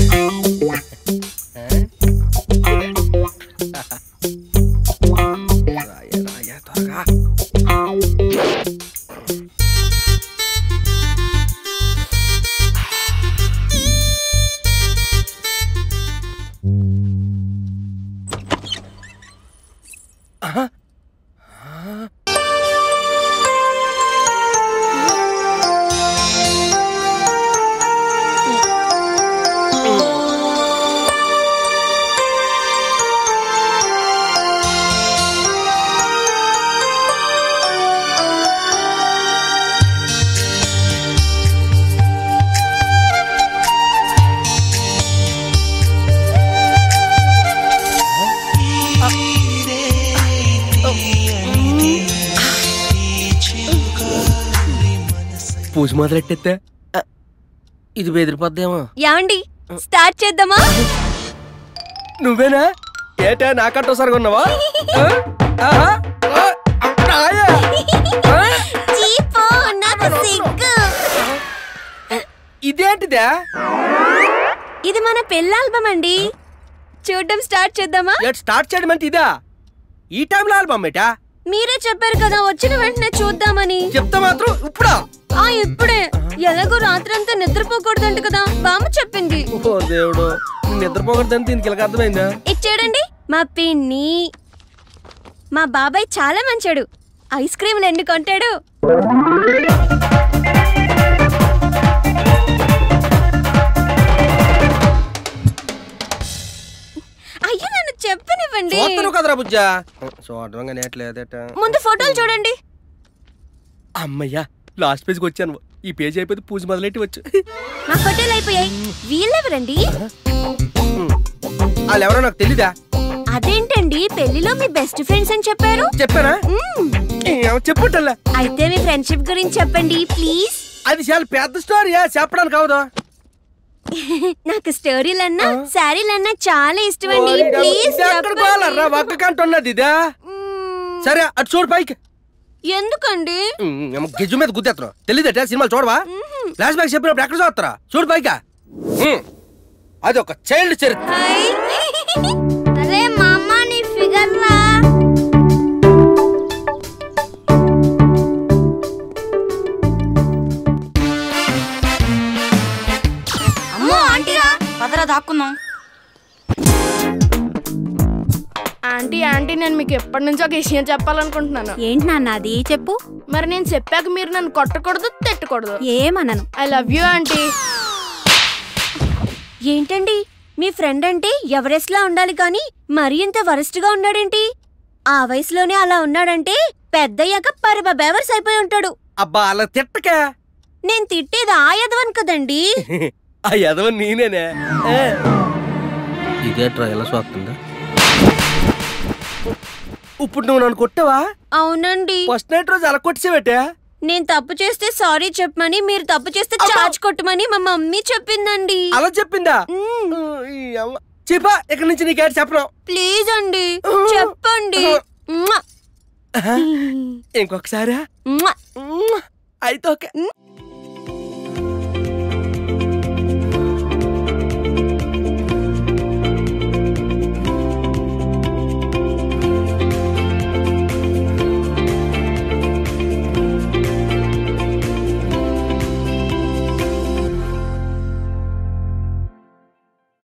రాయ, రాయ, త్వరగా. పూజ మొదలెట్టేస్తే ఆ, ఇది బెదిరిపోద్దేమో యాండి స్టార్ట్ చేద్దామా నువ్వేనా ఏటా నాకంటో సరిగా ఉన్నావా ఆ? ఆహా? ఆ? రాయా? ఆ? చీపో నాకు సిగ్గు ఇదేంటిదా ఇది మన పెళ్ళి ఆల్బమ్ అండి చూడడం స్టార్ట్ చేద్దామా ఏట్ స్టార్ట్ చేయడం అంటే ఇదా ఈ టైంలో ఆల్బమ్ ఏటా మీరే చెప్పారు కదా వచ్చిన వెంటనే చూద్దామని చెప్తా మాత్రం ఇప్పుడా ఆ ఇప్పుడే ఎలాగో రాత్రంతా నిద్రపోకూడదంట కదా బామ్మ చెప్పింది ఓ దేవుడు నిద్రపోకూడదని దీనికి ఇలాగ అర్థమైందా ఇచ్చాడండి మా పిన్ని మా బాబాయ్ చాలా మంచాడు ఐస్ క్రీములు ఎన్ని కొంటాడు అయ్యో నన్ను చెప్పనివ్వండి చూస్తాను కదరా బుజ్జా చూడడం నేట్లేదట ముందు ఫోటోలు చూడండి అమ్మయ్యా లాస్ట్ పేజ్కి వచ్చాను ఈ పేజ్ అయిపోతే పూజ మొదలెట్టి వచ్చు మా ఫోటోలు అయిపోయాయి వీళ్ళెవరండి వాళ్ళు ఎవరో నాకు తెలీదా అదేంటండి పెళ్లిలో మీ బెస్ట్ ఫ్రెండ్స్ అని చెప్పారు చెప్పానా మ్మ్. చెప్పుంటల్లా అయితే మీ ఫ్రెండ్షిప్ గురించి చెప్పండి ప్లీజ్ అది చాలా పెద్ద స్టోరీయా చెప్పడానికి అవదు నాకు స్టోరీలన్నా శారీలన్నా చాలా ఇష్టం అండి ప్లీజ్ చెప్పండి. ఒక్క కంట ఉన్నది ఇదా మ్మ్. సరే అటు చూడు పైకి ఎందుకండి ఉమ్, గిజ్జు మీద గుద్దేస్తున్నావు తెలియదట సినిమాలు చూడవా ఫ్లాష్ బ్యాక్ చెప్పినప్పుడు ఎక్కడ చూస్తారా చూడు పైగా ఉమ్, అది ఒక చైల్డ్ చరిత్ర అరే మా అమ్మ నీ ఫిగర్ రా అమ్మో ఆంటీరా పదరా దాక్కుందాం ఆంటీ ఆంటీ నేను మీకు ఎప్పటి నుంచో ఒక విషయం చెప్పాలనుకుంటున్నాను ఏంటి నాన్న అది చెప్పు మరి నేను చెప్పాక మీరు నన్ను కొట్టకూడదు తిట్టకూడదు ఏమనను ఐ లవ్ యూ ఆంటీ ఏంటండి మీ ఫ్రెండ్ అంటే ఎవరెస్ట్ లా ఉండాలి కానీ మరీ ఇంత వరస్ట్ గా ఉన్నాడేంటి ఆ వయసులోనే అలా ఉన్నాడంటే పెద్దయ్యాక పరబ బెవర్స్ అయిపోయి ఉంటాడు అబ్బా అలా తిట్టక నేను తిట్టేది ఆ యదవన్ కదండి ఆ ఎదవ నేనేనే ఇదే ట్రయల్ చూస్తుందా ఇప్పుడు నువ్వు నన్ను కొట్టావా అవునండి ఫస్ట్ నైట్ రోజు అలా కొట్టిసేబెట్టా నేను తప్పు చేస్తే సారీ చెప్పమని మీరు తప్పు చేస్తే చార్జ్ కొట్టమని మా మమ్మీ చెప్పిందండి అలా చెప్పిందా మ్మ్. ఈ అమ్మ. చెప్పా ఇక్కడ నుంచి నీకేటి చెప్పను ప్లీజ్ అండి చెప్పండి మ్వా. ఇంకొకసారి మ్వా. అయితే ఓకే